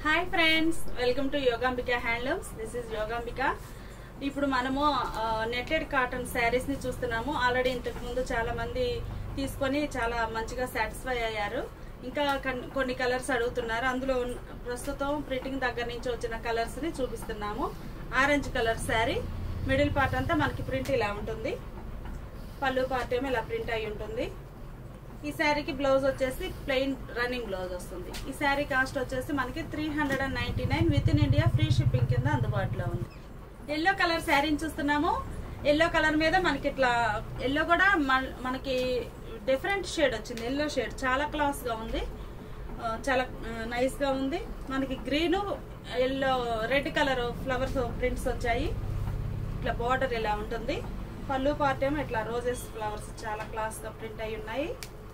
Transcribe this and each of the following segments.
Hi friends welcome to Yogambika handlooms this is Yogambika ఇప్పుడు మనము netted cotton saris ని చూస్తున్నాము ఆల్రెడీ ఇంతకు ముందు చాలా మంది తీసుకొని చాలా మంచిగా సాటిస్ఫై అయ్యారు ఇంకా కన్- కొన్ని కలర్స్ అడుగుతున్నారు అందులో ఉన్న- ప్రస్తుతం ప్రింటింగ్ దగ్గర నుంచి వచ్చిన కలర్స్ ని చూపిస్తున్నాము orange colour sari middle part అంతా మనకి ప్రింట్ ఇలా ఉంటుంది పళ్ళు పార్ట్ ఏమో ఇలా ప్రింట్ అయి ఉంటుంది ఈ శారీకి బ్లౌజ్ వచ్చేసి ప్లెయిన్ రన్నింగ్ బ్లౌజ్ వస్తుంది ఈ శారీ కాస్ట్ వచ్చేసి మనకి three hundred and ninety nine with in India free shipping కింద అందుబాటులో ఉంది ఎల్లో కలర్ శారీని చూస్తున్నాము ఎల్లో కలర్ మీద మనకి ఇట్లా ఎల్లో కూడా మన- మనకి డిఫరెంట్ షేడ్ వచ్చింది ఎల్లో షేడ్ చాలా క్లాస్ గా ఉంది ఆ, చాలా నైస్ గా ఉంది మనకి green yellow red colour flowers prints వచ్చాయి ఇట్లా బార్డర్ ఇలా ఉంటుంది పళ్ళు పార్ట్ ఏమో ఇట్లా రోజెస్ ఫ్లవర్స్ చాలా క్లాస్ గా ప్రింట్ అయి ఉన్నాయి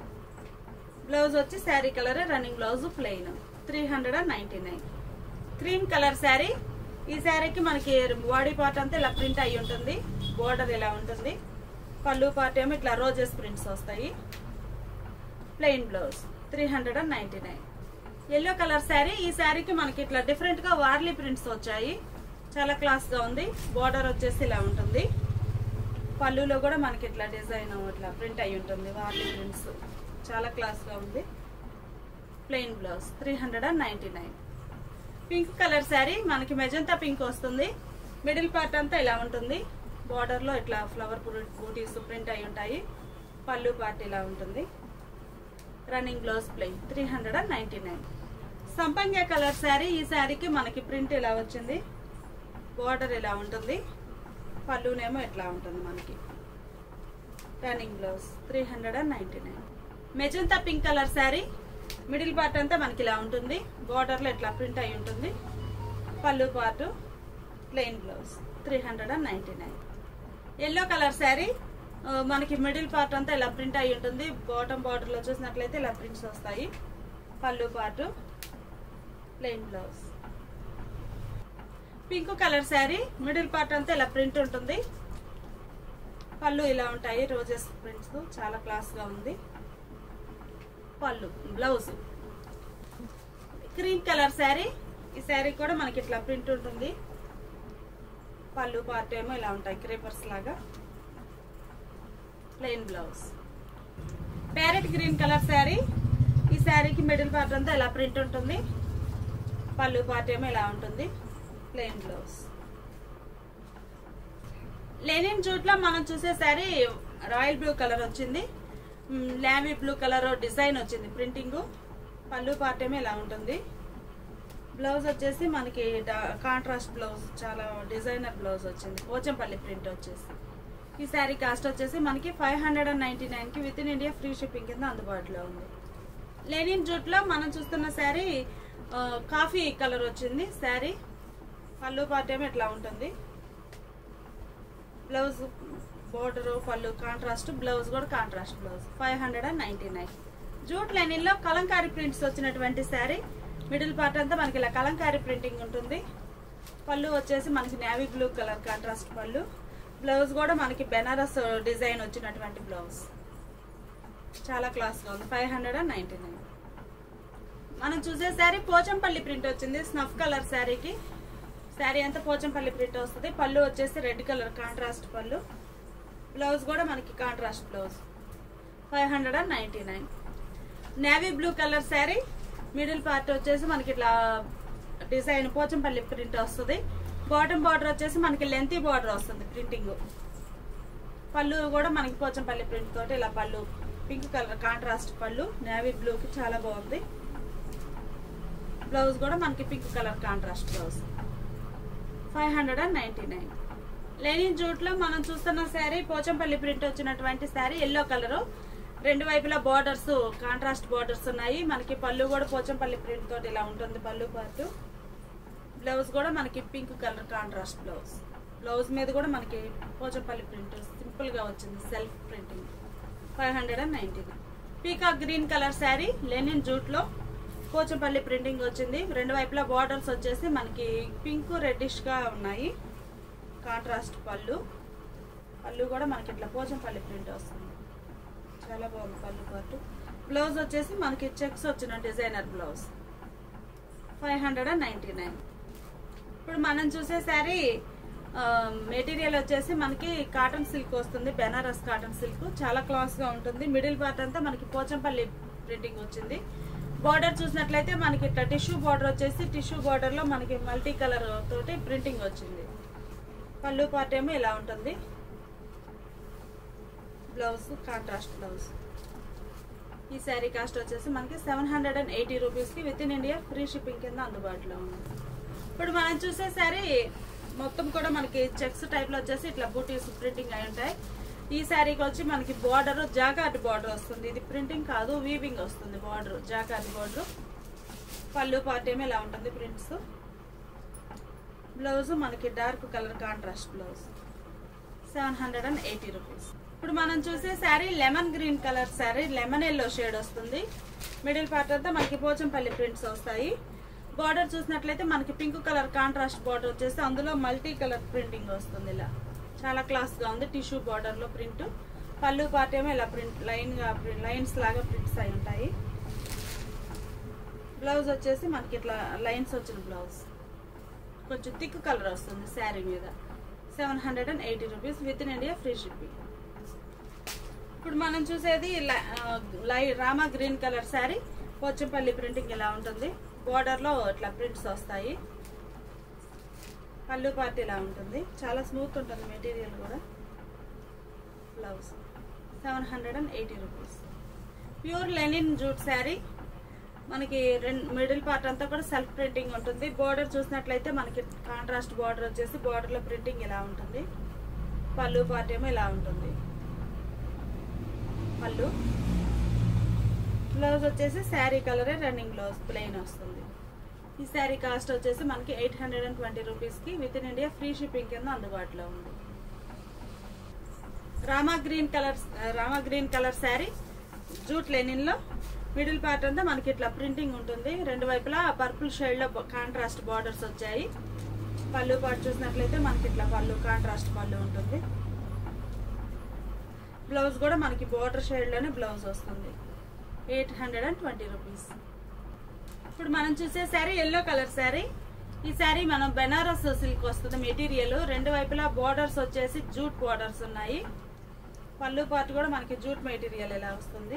బ్లౌజ్ వచ్చి sari colour running blouse plain three hundred and ninety nine cream colour sari ఈ శారీకి మనకి బాడీ పార్ట్ అంతా ఇలా ప్రింట్ అయి ఉంటుంది బోర్డర్ ఇలా ఉంటుంది పళ్ళు పార్ట్ ఏమో ఇట్లా రోజెస్ ప్రింట్స్ వస్తాయి plain blouse three hundred and ninety nine yellow colour sari ఈ శారీకి మనకి ఇట్లా డిఫరెంట్ గా వార్లీ ప్రింట్స్ వచ్చాయి చాలా క్లాస్ గా ఉంది బోర్డర్ వచ్చేసి ఇలా ఉంటుంది పళ్ళులో కూడా మనకి ఇట్లా డిజైన్ ఇట్లా ప్రింట్ అయి ఉంటుంది వార్లీ ప్రింట్స్ చాలా క్లాస్ గా ఉంది plain blouse three hundred and ninety nine pink colour sari మనకి మెజంతా పింక్ వస్తుంది మిడిల్ పార్ట్ అంతా ఇలా ఉంటుంది బార్డర్ లో ఇట్లా ఫ్లవర్ బూటీస్ ప్రింట్ అయి ఉంటాయి పళ్ళు పార్ట్ ఇలా ఉంటుంది running blouse plain three hundred and ninety nine సంపంగి కలర్ శారీ ఈ శారీకి మనకి ప్రింట్ ఇలా వచ్చింది బార్డర్ ఇలా ఉంటుంది పళ్ళునేమో ఇట్లా ఉంటుంది మనకి running blouse three hundred and ninety nine magenta pink colour sari middle part అంతా మనకి ఇలా ఉంటుంది బార్డర్లో ఇట్లా ప్రింట్ అయి ఉంటుంది pallu part plain blouse three hundred and ninety nine yellow colour sari ఆ, మనకి మిడిల్ పార్ట్ అంతా ఇలా ప్రింట్ అయి ఉంటుంది బాటమ్ బార్డర్లో చూసినట్లయితే ఇలా ప్రింట్స్ వస్తాయి pallu part plain blouse pink colour sari middle part అంతా ఇలా ప్రింట్ ఉంటుంది పళ్ళు ఇలా ఉంటాయి రోజెస్ ప్రింట్స్ చాలా క్లాస్ గా ఉంది పళ్ళు బ్లౌజ్ క్రీమ్ కలర్ శారీ ఈ శారీ కూడా మనకి ఇట్లా ప్రింట్ ఉంటుంది పళ్ళు పార్ట్ ఏమో ఇలా ఉంటాయి క్రేపర్స్ లాగా plain blouse parrot green colour sari ఈ శారీకి మిడిల్ పార్ట్ అంతా ఇలా ప్రింట్ ఉంటుంది పళ్ళు పార్ట్ ఏమో ఇలా ఉంటుంది ప్లెయిన్ బ్లౌజ్ లెనిన్ జూట్ లో మనం చూసే శారీ రాయల్ బ్లూ కలర్ వచ్చింది లావీ బ్లూ కలర్ డిజైన్ వచ్చింది ప్రింటింగ్ పళ్ళు పార్ట్ ఏమో ఇలా ఉంటుంది బ్లౌజ్ వచ్చేసి మనకి కాంట్రాస్ట్ బ్లౌజ్ చాలా డిజైనర్ బ్లౌజ్ వచ్చింది పోచంపల్లి ప్రింట్ వచ్చేసి ఈ శారీ కాస్ట్ వచ్చేసి మనకి five hundred and ninety nine కి with in India free shipping కింద అందుబాటులో ఉంది లెనిన్ జూట్ లో మనం చూస్తున్న శారీ ఆ, కాఫీ కలర్ వచ్చింది శారీ పళ్ళు పార్ట్ ఏమో ఇట్లా ఉంటుంది blouse border pallu contrast blouse కూడా contrast blouse five hundred and ninety nine jute lining లో కలంకారీ ప్రింట్స్ వచ్చినటువంటి శారీ మిడిల్ పార్ట్ అంతా మనకి ఇలా కలంకారీ ప్రింటింగ్ ఉంటుంది పళ్ళు వచ్చేసి మనకి navy blue colour contrast pallu blouse కూడా మనకి బెనారస్ డిజైన్ వచ్చినటువంటి బ్లౌజ్ చాలా క్లాస్ గా ఉంది five hundred and ninety nine మనం చూసే శారీ పోచంపల్లి ప్రింట్ వచ్చింది స్నఫ్ కలర్ శారీకి శారీ అంతా పోచంపల్లి ప్రింట్ వస్తుంది పళ్ళు వచ్చేసి red colour contrast pallu blouse కూడా మనకి contrast blouse five hundred and ninety nine navy blue colour sari middle part వచ్చేసి మనకి ఇట్లా డిజైన్ పోచంపల్లి ప్రింట్ వస్తుంది బాటమ్ బార్డర్ వచ్చేసి మనకి లెంతీ బార్డర్ వస్తుంది ప్రింటింగ్ పళ్ళు కూడా మనకి పోచంపల్లి ప్రింట్ తోటి ఇలా pallu pink colour contrast pallu navy బ్లూకి చాలా బాగుంది బ్లౌజ్ కూడా మనకి pink colour contrast blouse five hundred and ninety nine linen jute లో మనం చూస్తున్న శారీ పోచంపల్లి ప్రింట్ వచ్చినటువంటి శారీ ఎల్లో కలర్ రెండు వైపులా బార్డర్స్ కాంట్రాస్ట్ బార్డర్స్ ఉన్నాయి మనకి పళ్ళు కూడా పోచంపల్లి ప్రింట్ తోటి ఇలా ఉంటుంది పళ్ళు పార్ట్ బ్లౌజ్ కూడా మనకి pink colour contrast blouse blouse మీద కూడా మనకి పోచంపల్లి ప్రింట్ సింపుల్ గా వచ్చింది self printing five hundred and ninety peacock green colour sari linen jute లో పోచంపల్లి ప్రింటింగ్ వచ్చింది రెండు వైపులా బార్డర్స్ వచ్చేసి మనకి పింక్ రెడ్డిష్ గా ఉన్నాయి కాంట్రాస్ట్ పళ్ళు పళ్ళు కూడా మనకి ఇట్లా పోచంపల్లి ప్రింట్ వస్తుంది చాలా బాగుంది పళ్ళు పాటు బ్లౌజ్ వచ్చేసి మనకి చెక్స్ వచ్చిన designer blouse five hundred and ninety nine ఇప్పుడు మనం చూసే శారీ మెటీరియల్ వచ్చేసి మనకి కాటన్ సిల్క్ వస్తుంది బెనారస్ కాటన్ సిల్క్ చాలా క్లాస్ గా ఉంటుంది మిడిల్ పార్ట్ అంతా మనకి పోచంపల్లి ప్రింటింగ్ వచ్చింది బార్డర్ చూసినట్లయితే మనకి ఇట్లా టిష్యూ బార్డర్ వచ్చేసి టిష్యూ బార్డర్ లో మనకి మల్టీ కలర్ తోటి ప్రింటింగ్ వచ్చింది పళ్ళు పార్ట్ ఏమో ఇలా ఉంటుంది బ్లౌజ్ కాంట్రాస్ట్ బ్లౌజ్ ఈ శారీ కాస్ట్ వచ్చేసి మనకి సెవెన్ హండ్రెడ్ అండ్ ఎయిటీ రూపీస్కి with in India free shipping కింద అందుబాటులో ఉంది ఇప్పుడు మనం చూసే శారీ మొత్తం కూడా మనకి చెక్స్ టైప్లో వచ్చేసి ఇట్లా బూటీస్ ప్రింటింగ్ అయి ఉంటాయి ఈ శారీకి వచ్చి మనకి బార్డర్ జాకార్డ్ బార్డర్ వస్తుంది ఇది ప్రింటింగ్ కాదు వీవింగ్ వస్తుంది border jacquard border pallu part ఏమో ఇలా ఉంటుంది ప్రింట్స్ బ్లౌజ్ మనకి dark colour contrast blouse seven hundred and eighty rupees ఇప్పుడు మనం చూసే sari lemon green colour sari lemon yellow shade వస్తుంది మిడిల్ పార్ట్ అంతా మనకి పోచంపల్లి ప్రింట్స్ వస్తాయి బార్డర్ చూసినట్లయితే మనకి పింక్ కలర్ కాంట్రాస్ట్ బార్డర్ వచ్చేసి అందులో మల్టీ కలర్ ప్రింటింగ్ వస్తుంది ఇలా చాలా క్లాస్ గా ఉంది టిష్యూ బార్డర్ లో ప్రింట్ పళ్ళు పార్ట్ ఏమో ఇలా ప్రింట్ లైన్ గా లైన్స్ లాగా ప్రింట్స్ అయి ఉంటాయి బ్లౌజ్ వచ్చేసి మనకి ఇట్లా లైన్స్ వచ్చిన బ్లౌజ్ కొంచెం థిక్ కలర్ వస్తుంది శారీ మీద seven hundred and eighty rupees with in India free shipping ఇప్పుడు మనం చూసేది ల- ఆ, లై Rama green colour sari Pochampally printing ఇలా ఉంటుంది బోర్డర్ లో ఇట్లా ప్రింట్స్ వస్తాయి పళ్ళు పార్ట్ ఇలా ఉంటుంది చాలా స్మూత్ ఉంటుంది మెటీరియల్ కూడా blouse seven hundred and eighty rupees pure linen jute sari మనకి రెండు మిడిల్ పార్ట్ అంతా కూడా సెల్ఫ్ ప్రింటింగ్ ఉంటుంది బోర్డర్ చూసినట్లయితే మనకి కాంట్రాస్ట్ బోర్డర్ వచ్చేసి బోర్డర్ లో ప్రింటింగ్ ఇలా ఉంటుంది పళ్ళు పార్ట్ ఏమో ఇలా ఉంటుంది పళ్ళు బ్లౌజ్ వచ్చేసి శారీ కలరే రన్నింగ్ బ్లౌజ్ ప్లెయిన్ వస్తుంది ఈ శారీ కాస్ట్ వచ్చేసి మనకి ఎయిట్ హండ్రెడ్ అండ్ ట్వంటీ రూపీస్కి with in India free shipping కింద అందుబాటులో ఉంది Rama green colour Rama green colour sari jute linen లో మిడిల్ పార్ట్ అంతా మనకి ఇట్లా ప్రింటింగ్ ఉంటుంది రెండు వైపులా పర్పుల్ షేడ్ లో కాంట్రాస్ట్ బార్డర్స్ వచ్చాయి పళ్ళు పార్ట్ చూసినట్లయితే మనకి ఇట్లా పళ్ళు కాంట్రాస్ట్ పళ్ళు ఉంటుంది బ్లౌజ్ కూడా మనకి బార్డర్ షేడ్ లోనే బ్లౌజ్ వస్తుంది eight hundred and twenty rupees ఇప్పుడు మనం చూసే శారీ ఎల్లో కలర్ శారీ ఈ శారీ మనం బెనారస్ సిల్క్ వస్తుంది మెటీరియల్ రెండు వైపులా బార్డర్స్ వచ్చేసి జూట్ బార్డర్స్ ఉన్నాయి పళ్ళు పార్ట్ కూడా మనకి జూట్ మెటీరియల్ ఇలా వస్తుంది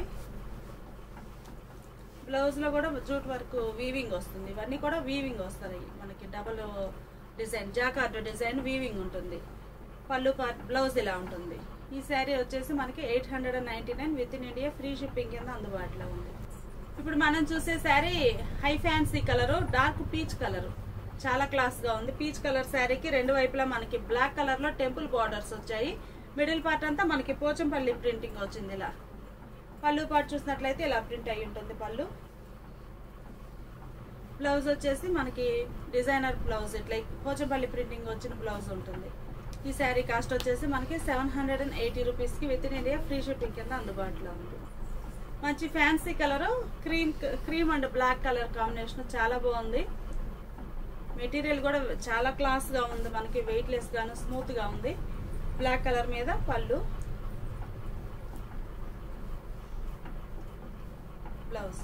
బ్లౌజ్ లో కూడా జూట్ వర్క్ వీవింగ్ వస్తుంది ఇవన్నీ కూడా వీవింగ్ వస్తాయి మనకి double design jacquard design weaving ఉంటుంది పళ్ళు పార్ట్ బ్లౌజ్ ఇలా ఉంటుంది ఈ శారీ వచ్చేసి మనకి eight hundred and ninety nine with in India free shipping కింద అందుబాటులో ఉంది ఇప్పుడు మనం చూసే sari high fancy colour dark peach colour చాలా క్లాస్ గా ఉంది పీచ్ కలర్ శారీకి రెండు వైపులా మనకి బ్లాక్ కలర్ లో టెంపుల్ బార్డర్స్ వచ్చాయి మిడిల్ పార్ట్ అంతా మనకి పోచంపల్లి ప్రింటింగ్ వచ్చింది ఇలా పళ్ళు పార్ట్ చూసినట్లయితే ఇలా ప్రింట్ అయి ఉంటుంది పళ్ళు బ్లౌజ్ వచ్చేసి మనకి డిజైనర్ బ్లౌజ్ ఇట్లా పోచంపల్లి ప్రింటింగ్ వచ్చిన బ్లౌజ్ ఉంటుంది ఈ శారీ కాస్ట్ వచ్చేసి మనకి సెవెన్ హండ్రెడ్ అండ్ ఎయిటీ రూపీస్కి with in India free shipping కింద అందుబాటులో ఉంది మంచి fancy colour cream cream and black colour combination చాలా బాగుంది మెటీరియల్ కూడా చాలా క్లాస్ గా ఉంది మనకి వెయిట్ లెస్ గాను స్మూత్ గా ఉంది బ్లాక్ కలర్ మీద పళ్ళు బ్లౌజ్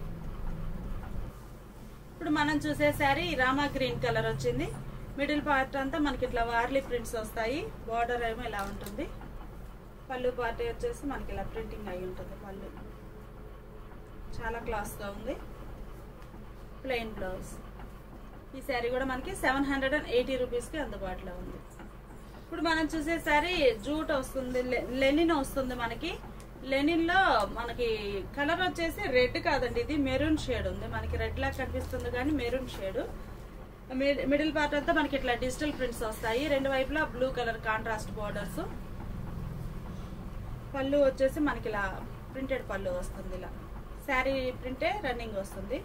ఇప్పుడు మనం చూసే శారీ రామా గ్రీన్ కలర్ వచ్చింది మిడిల్ పార్ట్ అంతా మనకి ఇట్లా వార్లీ ప్రింట్స్ వస్తాయి బార్డర్ ఏమో ఇలా ఉంటుంది పళ్ళు పార్ట్ వచ్చేసి మనకి ఇలా ప్రింటింగ్ అయి ఉంటుంది పళ్ళు చాలా క్లాస్ గా ఉంది ప్లెయిన్ బ్లౌజ్ ఈ శారీ కూడా మనకి సెవెన్ హండ్రెడ్ అండ్ ఎయిటీ రూపీస్కి అందుబాటులో ఉంది ఇప్పుడు మనం చూసే శారీ జూట్ వస్తుంది లె- లెనిన్ వస్తుంది మనకి లెనిన్ లో మనకి కలర్ వచ్చేసి రెడ్ కాదండి ఇది మెరూన్ షేడ్ ఉంది మనకి రెడ్ లా కనిపిస్తుంది కానీ మెరూన్ షేడ్ మిడిల్ పార్ట్ అంతా మనకి ఇట్లా డిజిటల్ ప్రింట్స్ వస్తాయి రెండు వైపులా బ్లూ కలర్ కాంట్రాస్ట్ బార్డర్స్ పళ్ళు వచ్చేసి మనకి ఇలా ప్రింటెడ్ పళ్ళు వస్తుంది ఇలా శారీ ప్రింటే రన్నింగ్ వస్తుంది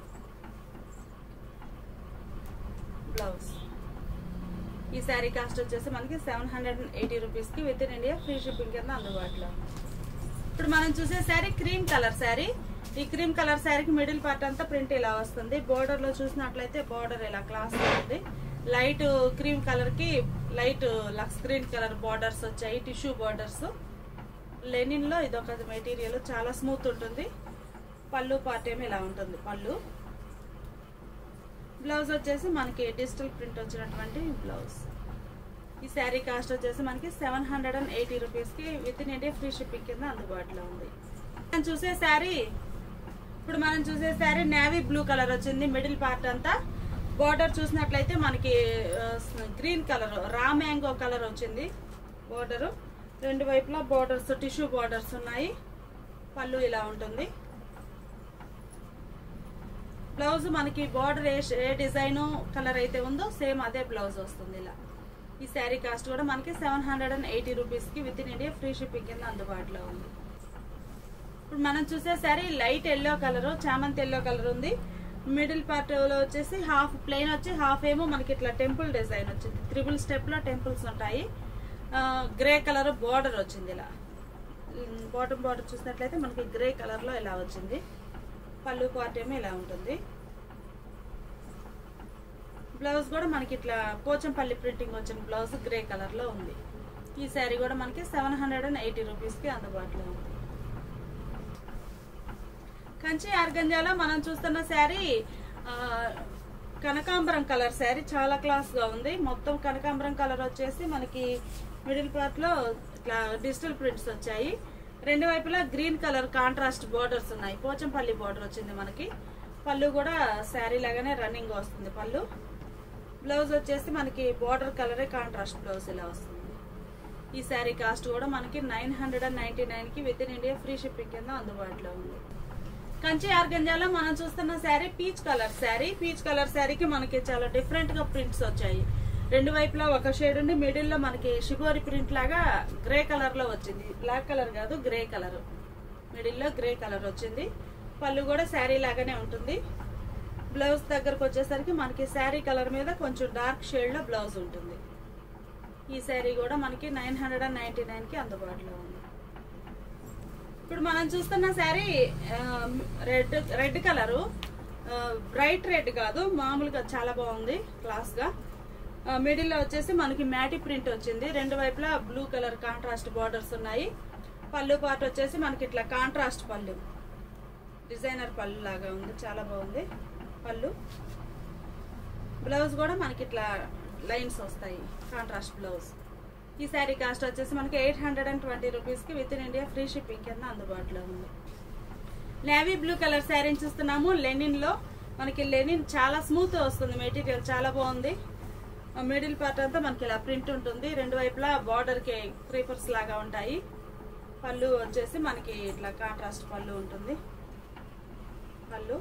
బ్లౌజ్ ఈ శారీ కాస్ట్ వచ్చేసి మనకి సెవెన్ హండ్రెడ్ అండ్ ఎయిటీ రూపీస్కి with in India free shipping కింద అందుబాటులో ఉంది. ఇప్పుడు మనం చూసే శారీ క్రీమ్ కలర్ శారీ ఈ క్రీమ్ కలర్ శారీకి మిడిల్ పార్ట్ అంతా ప్రింట్ ఇలా వస్తుంది బోర్డర్ లో చూసినట్లయితే బోర్డర్ ఇలా క్లాస్ ఉంది లైట్ క్రీమ్ కలర్ కి light lux green colour borders వచ్చాయి టిష్యూ బార్డర్స్ లెనిన్ లో ఇదొక మెటీరియల్ చాలా స్మూత్ ఉంటుంది పళ్ళు పార్ట్ ఏమో ఇలా ఉంటుంది పళ్ళు బ్లౌజ్ వచ్చేసి మనకి డిజిటల్ ప్రింట్ వచ్చినటువంటి బ్లౌజ్ ఈ శారీ కాస్ట్ వచ్చేసి మనకి సెవెన్ హండ్రెడ్ అండ్ ఎయిటీ రూపీస్కి with in India free shipping కింద అందుబాటులో ఉంది మనం చూసే శారీ ఇప్పుడు మనం చూసే శారీ నేవీ బ్లూ కలర్ వచ్చింది మిడిల్ పార్ట్ అంతా బార్డర్ చూసినట్లయితే మనకి green colour raw mango colour వచ్చింది బార్డర్ రెండు వైపులా బార్డర్స్ టిష్యూ బార్డర్స్ ఉన్నాయి పళ్ళు ఇలా ఉంటుంది బ్లౌజ్ మనకి బార్డర్ ఏ ఏ డిజైన్ కలర్ అయితే ఉందో సేమ్ అదే బ్లౌజ్ వస్తుంది ఇలా ఈ శారీ కాస్ట్ కూడా మనకి సెవెన్ హండ్రెడ్ అండ్ ఎయిటీ రూపీస్కి with in India free shipping కింద అందుబాటులో ఉంది ఇప్పుడు మనం చూసే శారీ లైట్ ఎల్లో కలర్ చామంతి ఎల్లో కలర్ ఉంది మిడిల్ పార్ట్ లో వచ్చేసి హాఫ్ ప్లెయిన్ వచ్చి హాఫ్ ఏమో మనకి ఇట్లా టెంపుల్ డిజైన్ వచ్చింది త్రిబుల్ స్టెప్ లో టెంపుల్స్ ఉంటాయి గ్రే కలర్ బార్డర్ వచ్చింది ఇలా బాటమ్ బార్డర్ చూసినట్లయితే మనకి గ్రే కలర్ లో ఇలా వచ్చింది పళ్ళు పార్ట్ ఏమో ఇలా ఉంటుంది బ్లౌజ్ కూడా మనకి ఇట్లా పోచంపల్లి ప్రింటింగ్ వచ్చిన బ్లౌజ్ గ్రే కలర్ లో ఉంది ఈ శారీ కూడా మనకి seven hundred and eighty rupees కి అందుబాటులో ఉంది కంచి ఆర్గంజాలో మనం చూస్తున్న శారీ ఆ, కనకాంబరం కలర్ శారీ చాలా క్లాస్ గా ఉంది మొత్తం కనకాంబరం కలర్ వచ్చేసి మనకి మిడిల్ పార్ట్ లో ఇట్లా డిజిటల్ ప్రింట్స్ వచ్చాయి రెండు వైపులా గ్రీన్ కలర్ కాంట్రాస్ట్ బోర్డర్స్ ఉన్నాయి పోచంపల్లి బోర్డర్ వచ్చింది మనకి పళ్ళు కూడా శారీ లాగానే రన్నింగ్ వస్తుంది పళ్ళు బ్లౌజ్ వచ్చేసి మనకి బోర్డర్ కలరే కాంట్రాస్ట్ బ్లౌజ్ ఇలా వస్తుంది ఈ శారీ కాస్ట్ కూడా మనకి nine hundred and ninety nine కి with in India free shipping కింద అందుబాటులో ఉంది కంచి ఆర్గంజాలో మనం చూస్తున్న sari peach colour sari peach colour శారీకి మనకి చాలా డిఫరెంట్ గా ప్రింట్స్ వచ్చాయి రెండు వైపులా ఒక షేడ్ ఉండి మిడిల్ లో మనకి షిబోరి ప్రింట్ లాగా గ్రే కలర్ లో వచ్చింది బ్లాక్ కలర్ కాదు గ్రే కలర్ మిడిల్ లో గ్రే కలర్ వచ్చింది పళ్ళు కూడా శారీ లాగానే ఉంటుంది బ్లౌజ్ దగ్గరకు వచ్చేసరికి మనకి శారీ కలర్ మీద కొంచెం డార్క్ షేడ్ లో బ్లౌజ్ ఉంటుంది ఈ శారీ కూడా మనకి nine hundred and ninety nine కి అందుబాటులో ఉంది ఇప్పుడు మనం చూస్తున్న sari red red colour bright red కాదు మామూలుగా చాలా బాగుంది క్లాస్ గా మిడిల్ లో వచ్చేసి మనకి మ్యాటి ప్రింట్ వచ్చింది రెండు వైపులా బ్లూ కలర్ కాంట్రాస్ట్ బార్డర్స్ ఉన్నాయి పళ్ళు పార్ట్ వచ్చేసి మనకి ఇట్లా కాంట్రాస్ట్ పళ్ళు డిజైనర్ పళ్ళు లాగా ఉంది చాలా బాగుంది పళ్ళు బ్లౌజ్ కూడా మనకి ఇట్లా లైన్స్ వస్తాయి కాంట్రాస్ట్ బ్లౌజ్ ఈ శారీ కాస్ట్ వచ్చేసి మనకి ఎయిట్ హండ్రెడ్ అండ్ ట్వంటీ రూపీస్కి with in India free shipping కింద అందుబాటులో ఉంది నేవీ బ్లూ కలర్ శారీని చూస్తున్నాము లెనిన్ లో మనకి లెనిన్ చాలా స్మూత్ వస్తుంది మెటీరియల్ చాలా బాగుంది మిడిల్ పార్ట్ అంతా మనకి ఇలా ప్రింట్ ఉంటుంది రెండు వైపులా బార్డర్ కి క్రీపర్స్ లాగా ఉంటాయి పళ్ళు వచ్చేసి మనకి ఇట్లా కాంట్రాస్ట్ పళ్ళు ఉంటుంది పళ్ళు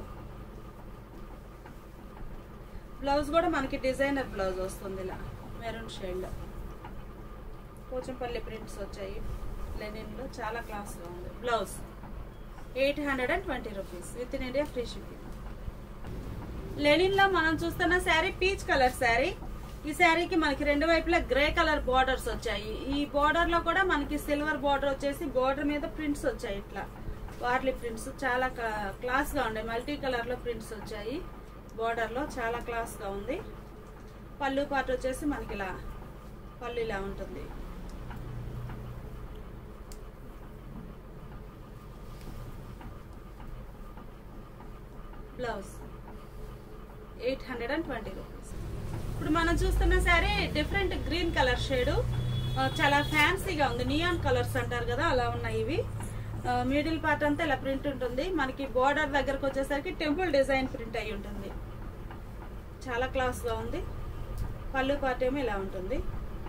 బ్లౌజ్ కూడా మనకి డిజైనర్ బ్లౌజ్ వస్తుంది ఇలా మెరూన్ షేడ్ లో పోచంపల్లి ప్రింట్స్ వచ్చాయి లెనిన్ లో చాలా క్లాస్ గా ఉంది blouse eight hundred and twenty rupees with in India free shipping linen లో మనం చూస్తున్న శారీ పీచ్ కలర్ శారీ ఈ శారీకి మనకి రెండు వైపులా గ్రే కలర్ బార్డర్స్ వచ్చాయి ఈ బార్డర్ లో కూడా మనకి సిల్వర్ బార్డర్ వచ్చేసి బార్డర్ మీద ప్రింట్స్ వచ్చాయి ఇట్లా వార్లీ ప్రింట్స్ చాలా క్లాస్ గా ఉండే మల్టీ కలర్ లో ప్రింట్స్ వచ్చాయి బార్డర్ లో చాలా క్లాస్ గా ఉంది పళ్ళు పార్ట్ వచ్చేసి మనకి ఇలా పళ్ళు ఇలా ఉంటుంది blouse eight hundred and twenty rupees ఇప్పుడు మనం చూస్తున్న sari different green colour shade చాలా ఫ్యాన్సీగా ఉంది నియాన్ కలర్స్ అంటారు కదా అలా ఉన్నాయి ఇవి మిడిల్ పార్ట్ అంతా ఇలా ప్రింట్ ఉంటుంది మనకి బార్డర్ దగ్గరకు వచ్చేసరికి టెంపుల్ డిజైన్ ప్రింట్ అయి ఉంటుంది చాలా క్లాస్ గా ఉంది పళ్ళు పార్ట్ ఏమో ఇలా ఉంటుంది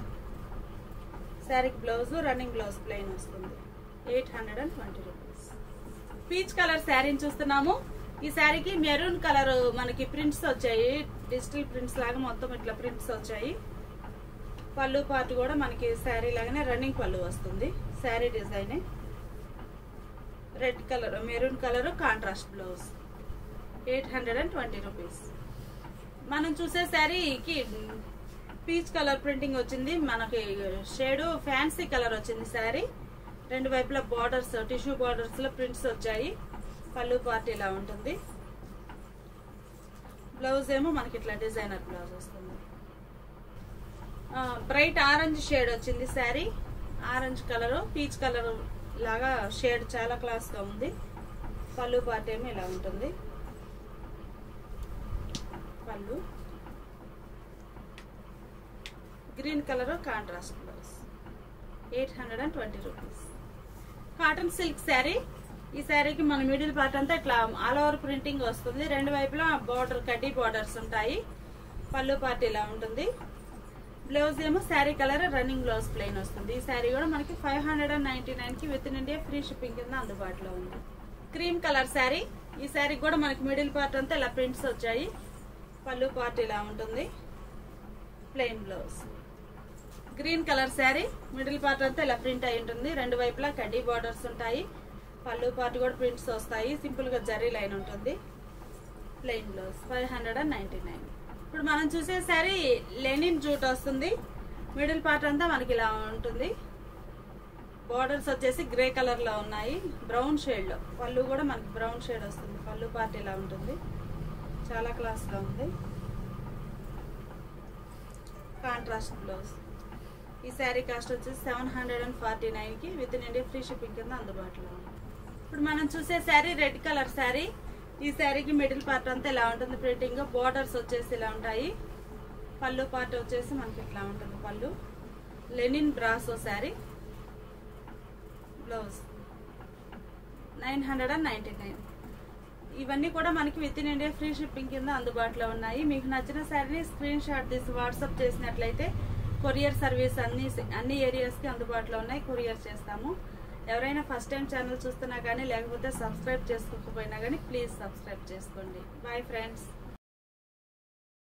శారీకి బ్లౌజ్ రన్నింగ్ బ్లౌజ్ ప్లెయిన్ వస్తుంది eight hundred and twenty rupees peach colour శారీని చూస్తున్నాము ఈ శారీకి మెరూన్ కలర్ మనకి ప్రింట్స్ వచ్చాయి డిజిటల్ ప్రింట్స్ లాగా మొత్తం ఇట్లా ప్రింట్స్ వచ్చాయి పళ్ళు పార్ట్ కూడా మనకి శారీ లాగానే రన్నింగ్ పళ్ళు వస్తుంది sari design red colour maroon colour contrast blouse eight hundred and twenty rupees మనం చూసే శారీకి పీచ్ కలర్ ప్రింటింగ్ వచ్చింది మనకి షేడ్ ఫ్యాన్సీ కలర్ వచ్చింది శారీ రెండు వైపులా బార్డర్స్ టిష్యూ బార్డర్స్ లో ప్రింట్స్ వచ్చాయి పళ్ళు పార్ట్ ఇలా ఉంటుంది బ్లౌజ్ ఏమో మనకి ఇట్లా డిజైనర్ బ్లౌజ్ వస్తుంది బ్రైట్ ఆరెంజ్ షేడ్ వచ్చింది sari orange colour peach colour లాగా షేడ్ చాలా క్లాస్ గా ఉంది పళ్ళు పార్ట్ ఏమో ఇలా ఉంటుంది పళ్ళు green colour contrast blouse eight hundred and twenty rupees cotton silk sari ఈ శారీకి మన మిడిల్ పార్ట్ అంతా ఇట్లా ఆల్ ఓవర్ ప్రింటింగ్ వస్తుంది రెండు వైపులా బార్డర్ కడ్డీ బార్డర్స్ ఉంటాయి పళ్ళు పార్ట్ ఇలా ఉంటుంది బ్లౌజ్ ఏమో sari colour running blouse plain వస్తుంది ఈ శారీ కూడా మనకి five hundred and ninety nine కి with in India free shipping కింద అందుబాటులో ఉంది క్రీమ్ కలర్ శారీ ఈ శారీ కూడా మనకి మిడిల్ పార్ట్ అంతా ఇలా ప్రింట్స్ వచ్చాయి పళ్ళు పార్ట్ ఇలా ఉంటుంది plain blouse green colour sari middle part అంతా ఇలా ప్రింట్ అయి ఉంటుంది రెండు వైపులా కడ్డీ బార్డర్స్ ఉంటాయి పళ్ళు పార్ట్ కూడా ప్రింట్స్ వస్తాయి సింపుల్ గా జరీ లైన్ ఉంటుంది plain blouse five hundred and ninety nine ఇప్పుడు మనం చూసే శారీ లెనిన్ జూట్ వస్తుంది మిడిల్ పార్ట్ అంతా మనకి ఇలా ఉంటుంది బార్డర్స్ వచ్చేసి గ్రే కలర్ లో ఉన్నాయి బ్రౌన్ షేడ్ లో పళ్ళు కూడా మనకి బ్రౌన్ షేడ్ వస్తుంది పళ్ళు పార్ట్ ఇలా ఉంటుంది చాలా క్లాస్ లో ఉంది కాంట్రాస్ట్ బ్లౌజ్ ఈ శారీ కాస్ట్ వచ్చేసి seven hundred and forty nine కి with in India free shipping కింద అందుబాటులో ఉంది ఇప్పుడు మనం చూసే శారీ రెడ్ కలర్ శారీ ఈ శారీకి మిడిల్ పార్ట్ అంతా ఇలా ఉంటుంది ప్రింటింగ్ బోర్డర్స్ వచ్చేసి ఇలా ఉంటాయి పళ్ళు పార్ట్ వచ్చేసి మనకి ఇట్లా ఉంటుంది పళ్ళు లెనిన్ బ్రాసో sari blouse nine hundred and ninety nine ఇవన్నీ కూడా మనకి with in India free shipping కింద అందుబాటులో ఉన్నాయి మీకు నచ్చిన శారీని స్క్రీన్ షాట్ తీసి వాట్సాప్ చేసినట్లయితే కొరియర్ సర్వీస్ అన్ని అన్ని ఏరియాస్కి అందుబాటులో ఉన్నాయి కొరియర్ చేస్తాము ఎవరైనా ఫస్ట్ టైం ఛానల్ చూస్తున్నా కానీ లేకపోతే సబ్స్క్రైబ్ చేసుకోకపోయినా కానీ ప్లీజ్ సబ్స్క్రైబ్ చేసుకోండి బాయ్ ఫ్రెండ్స్